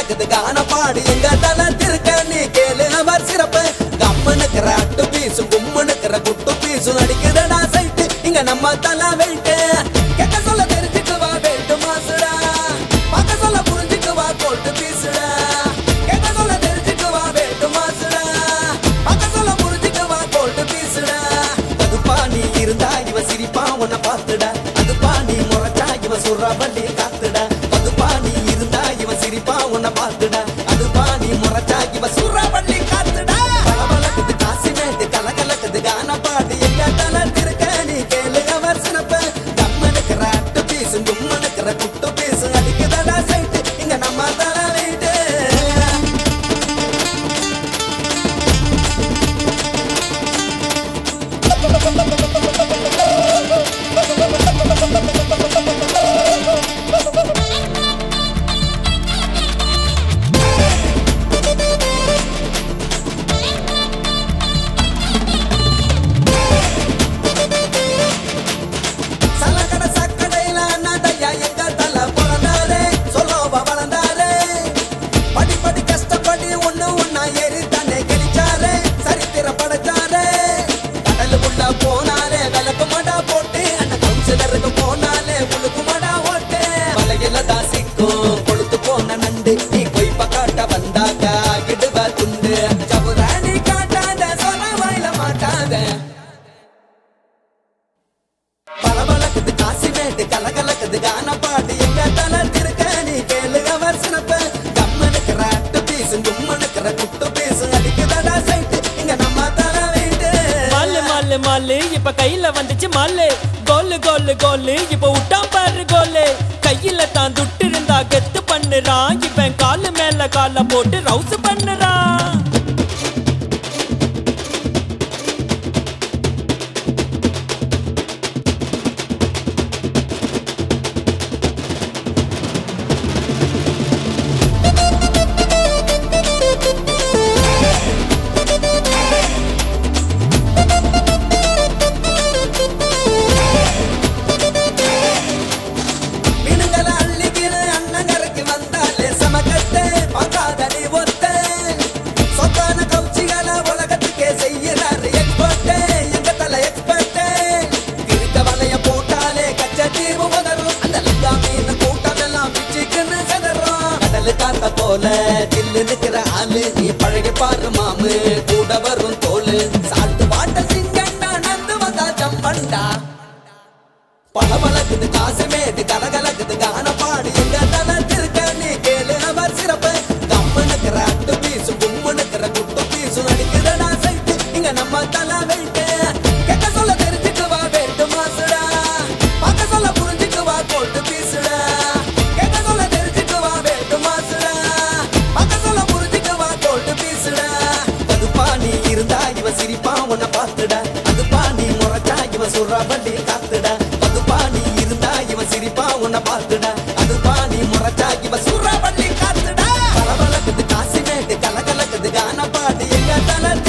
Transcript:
கலக்குது கான பாடு எங்க தல திருக்க நீ கேளு அவர் சிறப்பு கம்மனுக்கிற அட்டு பீசும் கும்மனுக்கிற குட்டு பீசும் அடிக்குதடா சைட்டு இங்க நம்ம தல வெயிட்டு கெட்ட சொல்ல தெரிஞ்சுக்கு வா வெயிட்டு மாசுடா பார்க்க சொல்ல புரிஞ்சுக்கு வா கோல்ட்டு பீசுடா கெட்ட சொல்ல தெரிஞ்சுக்கு வா வெயிட்டு மாசுடா பார்க்க சொல்ல புரிஞ்சுக்கு வா கோல்ட்டு பீசுடா அதுப்பா நீ இருந்தா இவ சிரிப்பா உன்னை பார்த்துடா அதுப்பா நீ முறைச்சா இவ சொல்ற வண்டி காத்துடா அதுப்பா நீ இருந்தா இவ சிரிப்பா உன்னை பார்த்துடா அதுப்பா நீ முறைச்சா இவ சொல்ற வண்டி காத்துடா கலவலக்குது காசி மேட்டு கலகலக்குது கான பாட்டு எங்க தல திருக்க நீ கேளு அவர் சிறப்பு கம்மனுக்கிற அட்டு பீசு கும்மனுக்கிற குட்டு பீசு அடிக்குதடா சைட்டு இங்க நம்ம தல வீட்டு சலகட சக்கடையில அண்ணாதையா எங்க தல பிறந்தாரு சொல்லோவ வளர்ந்தாரு படி படி கஷ்டப்படி ஒண்ணு ஒண்ணா ஏறி தன்னை கெளிச்சாரு சரித்திர படைச்சாரு கடலுக்குள்ள போனாலே விளக்கு மடா போட்டு அண்ணன் கவுன்சிலருக்கு போனாலே உழுக்கு மடா ஓட்டு மலையில தாசிக்கும் கொழுத்து போன நண்டு நீ போய் பக்காட்ட வந்தாக்கா இடுவ துண்டு சவுராணி காட்டாத சொல வாயில மாட்டாத பளபளக்குது காசி மேட்டு கலகலக்குது கான பாட்டு எங்க தல திருக்க நீ கேளு அவர் சிறப்பு கம்மனுக்கிற அட்டு பீசு கும்மனுக்கிற குட்டு பீசு அடிக்குதடா சைட்டு இங்க நம்ம தல வீட்டு மாலு மாலு மாலு இப்ப கையில வந்துச்சு மாலு கோலு கோலு கோலு இப்ப விட்டான் பாரு கோலு கையில தான் துட்டு இருந்தா கெத்து பண்ணுறான் இவன் காலு மேல கால போட்டு ரவுஸ் பண்ணுறான் மீனுங்களை அள்ளிக்கிற அண்ணங்கரைக்கு வந்தாலே சமக்கட்டு பார்க்காத நீ ஒத்த சொத்தான கவுச்சிகளை உலகத்துக்கே செய்யறாரு எக்ஸ்பர்ட் எங்க தல எக்ஸ்பர்ட் இருக்க வலைய போட்டாலே கச்ச தீவு உதறும் அந்த லிங்கா மீன் கூட்டம் எல்லாம் பிச்சுக்குன்னு செதறும் கடலு காத்த போல தில்லு நிக்கிற ஆளு நீ பழகி பாரு மாமு கூட வரும் தோலு சால்ட்டு வாட்டர் சிங்கண்டா நந்து வந்தா ஜம்பண்டா பளபளக்குது காசு மேட்டு கலகலக்குது கான பாடு எங்க தல திருக்க நீ கேளு அவர் சிறப்பு கம்மனுக்கிற அட்டு பீசு கும்மனுக்கிற குட்டு பீசு அடிக்குதடா சைட்டு இங்க நம்ம தல வெயிட்டு கெட்ட சொல்ல தெரிஞ்சுக்கு வா வெயிட்டு மாசுடா பார்க்க சொல்ல புரிஞ்சுக்கு வா கோல்ட்டு பீசுடா கெட்ட சொல்ல தெரிஞ்சுக்கு வா வெயிட்டு மாசுடா பார்க்க சொல்ல புரிஞ்சுக்கு வா கோல்ட்டு பீசுடா அதுப்பா நீ இருந்தா இவ சிரிப்பா உன்னை பார்த்துடா அதுப்பா நீ முறைச்சா இவ சொல்ற வண்டி காத்துடா அதுப்பா நீ இருந்தா இவ சிரிப்பா உன்னை பார்த்துடா அதுப்பா நீ முறைச்சா இவ சொல்ற வண்டி காத்துடா கலவலக்குது காசி மேட்டு கலகலக்குது கான பாட்டு எங்க தல